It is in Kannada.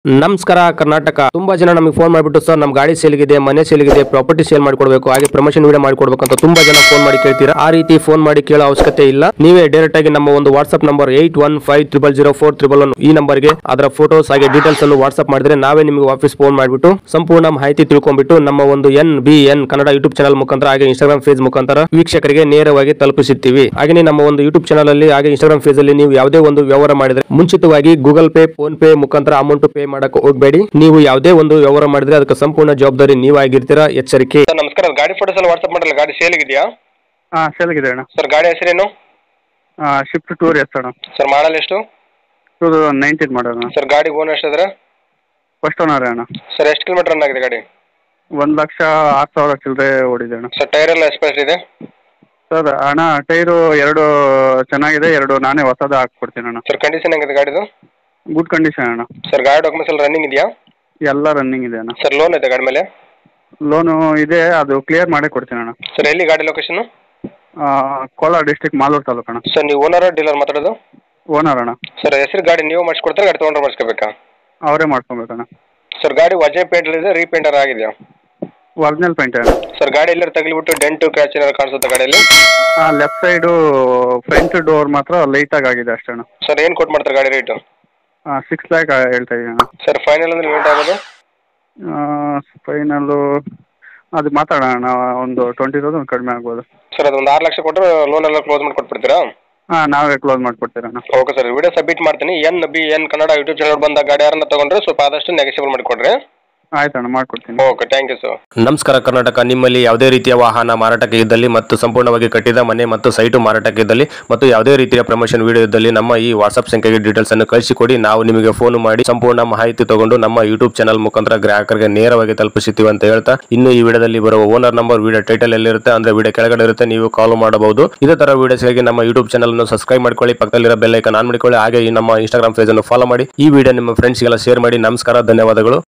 ನಮಸ್ಕಾರ ಕರ್ನಾಟಕ ತುಂಬಾ ಜನ ನಮಗೆ ಫೋನ್ ಮಾಡಿಬಿಟ್ಟು ಸರ್ ನಮ್ಮ ಗಾಡಿ ಸೇಲ್ಗಿದೆ ಮನೆ ಸೇಲ್ಗಿದೆ ಪ್ರಾಪರ್ಟಿ ಸೇಲ್ ಮಾಡಿಕೊಡ್ಬೇಕು ಹಾಗೆ ಪ್ರಮೋಷನ್ ವಿಡಿಯೋ ಮಾಡಿಕೊಡ್ಬೇಕು ಅಂತ ತುಂಬಾ ಜನ ಫೋನ್ ಮಾಡಿ ಕೇಳ್ತೀರಾ ಆ ರೀತಿ ಫೋನ್ ಮಾಡಿ ಕೇಳೋ ಅವಶ್ಯಕತೆ ಇಲ್ಲ ನೀವೇ ಡೈರೆಕ್ಟ್ ಆಗಿ ನಮ್ಮ ಒಂದು WhatsApp number eight one five triple zero four triple one ಈ ನಂಬರ್ಗೆ ಅದರ ಫೋಟೋಸ್ ಹಾಗೆ ಡೀಟೇಲ್ಸ್ ಅನ್ನು ವಾಟ್ಸ್ಆಪ್ ಮಾಡಿದ್ರೆ ನಾವೇ ನಿಮಗೆ ವಾಪಸ್ ಫೋನ್ ಮಾಡಿಬಿಟ್ಟು ಸಂಪೂರ್ಣ ಮಾಹಿತಿ ತಿಳ್ಕೊಂಡ್ಬಿಟ್ಟು ನಮ್ಮ ಒಂದು N B N Kannada YouTube channel ಮುಖಾಂತರ ಹಾಗೆ ಇನ್ಸ್ಟಾಗ್ರಾಮ್ ಫೇಸ್ ಮುಖಾಂತರ ವೀಕ್ಷಕರಿಗೆ ನೇರವಾಗಿ ತಲುಪಿಸುತ್ತೀವಿ ಹಾಗೆ ನಮ್ಮ ಒಂದು ಯೂಟ್ಯೂಬ್ ಚಾನಲ್ ಅಲ್ಲಿ ಹಾಗೆ ಇನ್ಸ್ಟಾಗ್ರಾಮ್ ಫೇಸ್ ಅಲ್ಲಿ ನೀವು ಯಾವುದೇ ಒಂದು ವ್ಯವಹಾರ ಮಾಡಿದ್ರೆ ಮುಂಚಿತವಾಗಿ ಗೂಗಲ್ ಪೇ ಫೋನ್ ಪೇ ಮುಖಾಂತರ ಅಮೌಂಟ್ ಪೇ ಮಾಡಕ್ಕೆ ಹೋಗಬೇಡಿ ನೀವು ಯಾವುದೇ ಒಂದು ವ್ಯವಹಾರ ಮಾಡಿದ್ರೆ ಅದಕ್ಕೆ ಸಂಪೂರ್ಣ ಜವಾಬ್ದಾರಿ ನೀವಾಗಿರ್ತೀರಾ ಎಚ್ಚರಿಕೆ ಸರ್ ನಮಸ್ಕಾರ ಗಾಡಿ ಫೋಟೋಸ್ ಎಲ್ಲ ವಾಟ್ಸಪ್ ಮಾಡಲ್ಲ ಗಾಡಿ ಸೇಲಿಗಿದೆಯಾ ಹಾಂ ಸೇಲ್ಗಿದೆ ಅಣ್ಣ ಸರ್ ಗಾಡಿ ಹೆಸರೇನು ಶಿಫ್ಟ್ ಟೂರ್ ಎಸ್ ಅಣ್ಣ ಸರ್ ಮಾಡಲ್ ಎಷ್ಟು ಟೂ ತೌಸಂಡ್ ನೈನ್ಟೀನ್ ಮಾಡೋಣ ಸರ್ ಗಾಡಿ ಓನ್ ಎಷ್ಟಿದ್ರೆ ಫಸ್ಟ್ ಓನರ್ ಅಣ್ಣ ಸರ್ ಎಷ್ಟು ಕಿಲೋಮೀಟರ್ ರನ್ ಆಗಿದೆ ಗಾಡಿ ಒಂದು ಲಕ್ಷ ಆರು ಸಾವಿರ ಚಿಲ್ಲರೆ ಓಡಿದೆ ಅಣ್ಣ ಸರ್ ಟೈರ್ ಎಲ್ಲ ಎಸ್ಪೆಷಲ್ ಇದೆ ಸರ್ ಅಣ್ಣ ಟೈರು ಎರಡು ಚೆನ್ನಾಗಿದೆ ಎರಡು ನಾನೇ ಹೊಸದು ಹಾಕ್ಕೊಡ್ತೀನಿ ಅಣ್ಣ ಸರ್ ಕಂಡೀಷನ್ ಹೆಂಗಿದೆ ಗಾಡಿದು ಗುಡ್ ಕಂಡೀಷನ್ ಅಣ್ಣ ಸರ್ ಗಾಡಿ ಡಾಕ್ಯುಮೆಂಟ್ಸ್ ಎಲ್ಲ ರನ್ನಿಂಗ್ ಇದೆಯಾ ಎಲ್ಲ ರನ್ನಿಂಗ್ ಇದೆ ಅಣ್ಣ ಸರ್ ಲೋನ್ ಇದೆ ಗಾಡಿ ಮೇಲೆ ಲೋನು ಇದೆ ಅದು ಕ್ಲಿಯರ್ ಮಾಡೇ ಕೊಡ್ತೀನಿ ಅಣ್ಣ ಸರ್ ಎಲ್ಲಿ ಗಾಡಿ ಲೊಕೇಶನ್ ಆ, ಕೋಲಾರ ಡಿಸ್ಟಿಕ್ ಮಾಲೂರು ತಾಲೂಕು ಅಣ್ಣ ಸರ್ ನೀವು ಓನರ್ ಡೀಲರ್ ಮಾತಾಡೋದು ಓನರ್ ಅಣ್ಣ ಸರ್ ಹೆಸರು ಗಾಡಿ ನೀವು ಮಾಡಿಸ್ಕೊಡ್ತಾರೆ ಗಾಡಿ ತೊಗೊಂಡ್ರೆ ಮಾಡಿಸ್ಕೋಬೇಕಾ ಅವರೇ ಮಾಡ್ಕೊಬೇಕಣ್ಣ ಸರ್ ಗಾಡಿ ವಜೆ ಪೇಂಟ್ ಇದೆ ರೀಪೇಂಟರ್ ಆಗಿದೆಯಾ ಒರಿಜಿನಲ್ ಪೇಂಟ್ ಅಣ್ಣ ಸರ್ ಗಾಡಿ ಎಲ್ಲರೂ ತಗಲಿಬಿಟ್ಟು ಡೆಂಟು ಕ್ರ್ಯಾಚ್ ಏನಾರು ಕಾಣಿಸುತ್ತೆ ಗಾಡಿಯಲ್ಲಿ ಹಾಂ ಲೆಫ್ಟ್ ಸೈಡು ಫ್ರಂಟ್ ಡೋರ್ ಮಾತ್ರ ಲೈಟಾಗಿ ಆಗಿದೆ ಅಷ್ಟೇ ಅಣ್ಣ ಸರ್ ಏನು ಕೊಟ್ಟು ಮಾಡ್ತಾರೆ ಗಾಡಿ ರೇಟು ಸಿಕ್ಸ್ ಲ್ಯಾಕ್ ಹೇಳ್ತಾ ಇದ್ದೀನಿ ಅಣ್ಣ ಸರ್ ಫೈನಲ್ ಅಂದ್ರೆ ರೇಟ್ ಆಗೋದು ಫೈನಲ್ಲು ಅದು ಮಾತಾಡೋಣ ಒಂದು ಟ್ವೆಂಟಿ ತೌಸಂಡ್ ಕಡಿಮೆ ಆಗ್ಬೋದು ಸರ್ ಅದು ಒಂದು ಆರು ಲಕ್ಷ ಕೊಟ್ಟರೆ ಲೋನ್ ಎಲ್ಲ ಕ್ಲೋಸ್ ಮಾಡಿ ಕೊಟ್ಬಿಡ್ತೀರಾ ಹಾಂ ನಾವೇ ಕ್ಲೋಸ್ ಮಾಡಿಕೊಡ್ತೀರಣ್ಣ ಓಕೆ ಸರ್ ವಿಡಿಯೋ ಸಬ್ಮಿಟ್ ಮಾಡ್ತೀನಿ N B N Kannada YouTube channel ಬಂದ ಗಾಡಿ ಯಾರನ್ನ ತಗೊಂಡ್ರೆ ಸ್ವಲ್ಪ ಆದಷ್ಟು ನೆಗೆಸಿಬಲ್ ಮಾಡಿಕೊಡ್ರಿ ಆಯ್ತಣ್ಣ ಮಾಡ್ಕೊಡ್ತೀನಿ ಓಕೆ ಥ್ಯಾಂಕ್ ಯು ಸರ್ ನಮಸ್ಕಾರ ಕರ್ನಾಟಕ ನಿಮ್ಮಲ್ಲಿ ಯಾವುದೇ ರೀತಿಯ ವಾಹನ ಮಾರಾಟಕ್ಕೆ ಇದ್ದಲ್ಲಿ ಮತ್ತು ಸಂಪೂರ್ಣವಾಗಿ ಕಟ್ಟಿದ ಮನೆ ಮತ್ತು ಸೈಟು ಮಾರಾಟಕ್ಕೆ ಇದ್ದಲ್ಲಿ ಮತ್ತು ಯಾವುದೇ ರೀತಿಯ ಪ್ರಮೋಷನ್ ವಿಡಿಯೋ ಇದ್ದಲ್ಲಿ ನಮ್ಮ ಈ ವಾಟ್ಸ್ಆಪ್ ಸಂಖ್ಯೆಗೆ ಡೀಟೇಲ್ಸ್ ಅನ್ನು ಕಳಿಸಿಕೊಡಿ ನಾವು ನಿಮಗೆ ಫೋನ್ ಮಾಡಿ ಸಂಪೂರ್ಣ ಮಾಹಿತಿ ತಗೊಂಡು ನಮ್ಮ ಯೂಟ್ಯೂಬ್ ಚಾನಲ್ ಮುಖಾಂತರ ಗ್ರಾಹಕರಿಗೆ ನೇರವಾಗಿ ತಲುಪಿಸುತ್ತೀವಿ ಅಂತ ಹೇಳ್ತಾ ಇನ್ನು ಈ ವಿಡಿಯೋದಲ್ಲಿ ಬರುವ ಓನರ್ ನಂಬರ್ ವಿಡಿಯೋ ಟೈಟಲ್ ಎಲ್ಲಿರುತ್ತೆ ಅಂದ್ರೆ ವಿಡಿಯೋ ಕೆಳಗಡೆ ಇರುತ್ತೆ ನೀವು ಕಾಲ್ ಮಾಡಬಹುದು ಇದೇ ತರ ವಿಡಿಯೋಸ್ಗಾಗಿ ನಮ್ಮ ಯೂಟ್ಯೂಬ್ ಚಾನಲ್ ಅನ್ನು ಸಬ್ಸ್ಕ್ರೈಬ್ ಮಾಡ್ಕೊಳ್ಳಿ ಪಕ್ಕದಲ್ಲಿರೋ ಬೆಲ್ ಐಕನ್ ಆನ್ ಮಾಡಿಕೊಳ್ಳಿ ಹಾಗೆ ಈ ನಮ್ಮ ಇನ್ಸ್ಟಾಗ್ರಾಮ್ ಪೇಜ್ ಅನ್ನು ಫಾಲೋ ಮಾಡಿ ಈ ವಿಡಿಯೋ ನಿಮ್ಮ ಫ್ರೆಂಡ್ಸ್ಗೆಲ್ಲ ಶೇರ್ ಮಾಡಿ ನಮಸ್ಕಾರ ಧನ್ಯವಾದಗಳು